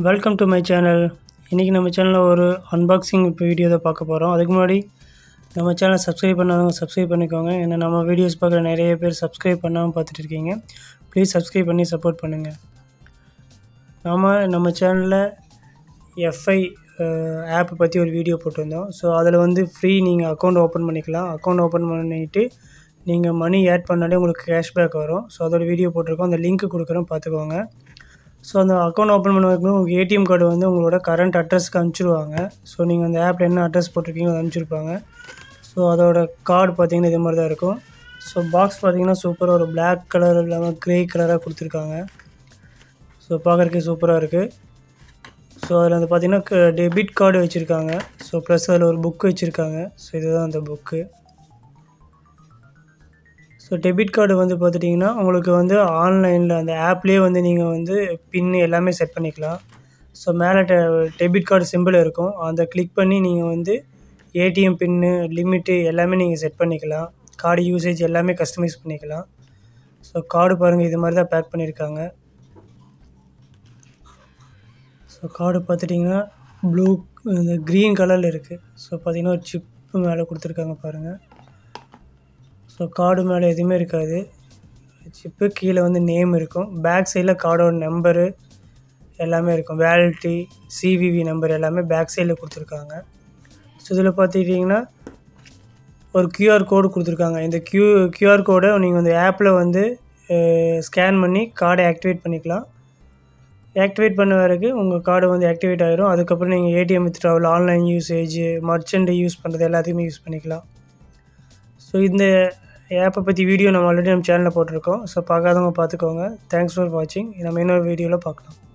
welcome to my channel இன்றைக்கி நம்ம சேனலில் ஒரு அன்பாக்சிங் வீடியோ தான் பார்க்க போகிறோம் அதுக்கு முன்னாடி நம்ம சேனலை சப்ஸ்கிரைப் பண்ணாதவங்க சப்ஸ்கிரைப் பண்ணிக்கோங்க ஏன்னா நம்ம வீடியோஸ் பார்க்குற நிறைய பேர் சப்ஸ்கிரைப் பண்ணாமல் பார்த்துட்டு இருக்கீங்க ப்ளீஸ் சப்ஸ்கிரைப் பண்ணி சப்போர்ட் பண்ணுங்கள் நாம் நம்ம சேனலில் எஃப்ஐ ஆப் பற்றி ஒரு வீடியோ போட்டிருந்தோம் ஸோ அதில் வந்து ஃப்ரீ நீங்கள் அக்கௌண்ட் ஓப்பன் பண்ணிக்கலாம் அக்கௌண்ட் ஓப்பன் பண்ணிவிட்டு நீங்கள் மணி ஆட் பண்ணாலே உங்களுக்கு கேஷ்பேக் வரும் ஸோ அதோட வீடியோ போட்டிருக்கோம் அந்த லிங்க் கொடுக்குறோம் பார்த்துக்கோங்க ஸோ அந்த அக்கௌண்ட் ஓப்பன் பண்ணுறதுக்கு உங்களுக்கு ஏடிஎம் கார்டு வந்து உங்களோட கரண்ட் அட்ரஸ்க்கு அனுப்பிச்சிடுவாங்க ஸோ நீங்கள் அந்த ஆப்பில் என்ன அட்ரஸ் போட்டிருக்கீங்களோ அதை அனுப்பிச்சிருப்பாங்க ஸோ அதோட கார்டு பார்த்தீங்கன்னா இது மாதிரி தான் இருக்கும் ஸோ பாக்ஸ் பார்த்தீங்கன்னா சூப்பராக ஒரு பிளாக் கலர் இல்லாமல் க்ரே கலராக கொடுத்துருக்காங்க ஸோ பார்க்குறதுக்கு சூப்பராக இருக்குது ஸோ அதில் வந்து பார்த்தீங்கன்னா டெபிட் கார்டு வச்சுருக்காங்க ஸோ ப்ளஸ் அதில் ஒரு புக்கு வச்சுருக்காங்க ஸோ இதுதான் அந்த புக்கு ஸோ டெபிட் கார்டு வந்து பார்த்துட்டிங்கன்னா உங்களுக்கு வந்து ஆன்லைனில் அந்த ஆப்லேயே வந்து நீங்கள் வந்து பின் எல்லாமே செட் பண்ணிக்கலாம் ஸோ மேலே டெ டெபிட் கார்டு சிம்பிள் இருக்கும் அந்த கிளிக் பண்ணி நீங்கள் வந்து ஏடிஎம் பின்னு லிமிட்டு எல்லாமே நீங்கள் செட் பண்ணிக்கலாம் கார்டு யூசேஜ் எல்லாமே கஸ்டமைஸ் பண்ணிக்கலாம் ஸோ கார்டு பாருங்கள் இது மாதிரி தான் பேக் பண்ணியிருக்காங்க ஸோ கார்டு பார்த்துட்டிங்கன்னா ப்ளூ இந்த க்ரீன் கலரில் இருக்குது ஸோ பார்த்திங்கன்னா ஒரு சிப்பு மேலே கொடுத்துருக்காங்க பாருங்கள் ஸோ கார்டு மேலே எதுவுமே இருக்காது சிப்பு கீழே வந்து நேம் இருக்கும் பேக் சைடில் கார்டோட நம்பரு எல்லாமே இருக்கும் வேலிட்டி சிவிவி நம்பர் எல்லாமே பேக் சைடில் கொடுத்துருக்காங்க ஸோ இதில் பார்த்துக்கிட்டிங்கன்னா ஒரு கியூஆர் கோடு கொடுத்துருக்காங்க இந்த கியூ கியூஆர் கோடை நீங்கள் இந்த ஆப்பில் வந்து ஸ்கேன் பண்ணி கார்டை ஆக்டிவேட் பண்ணிக்கலாம் ஆக்டிவேட் பண்ண வரைக்கும் உங்கள் கார்டு வந்து ஆக்டிவேட் ஆகிரும் அதுக்கப்புறம் நீங்கள் ATM withdrawal online usage merchant use பண்ணுறது எல்லாத்தையுமே யூஸ் பண்ணிக்கலாம் ஸோ இந்த ஆப்பை பற்றி வீடியோ நம்ம ஆல்ரெடி நம்ம சேனலில் போட்டிருக்கோம் ஸோ பார்க்காதவங்க பார்த்துக்கோங்க தேங்க்ஸ் ஃபார் வாட்சிங் நம்ம இன்னொரு வீடியோவில் பார்க்கலாம்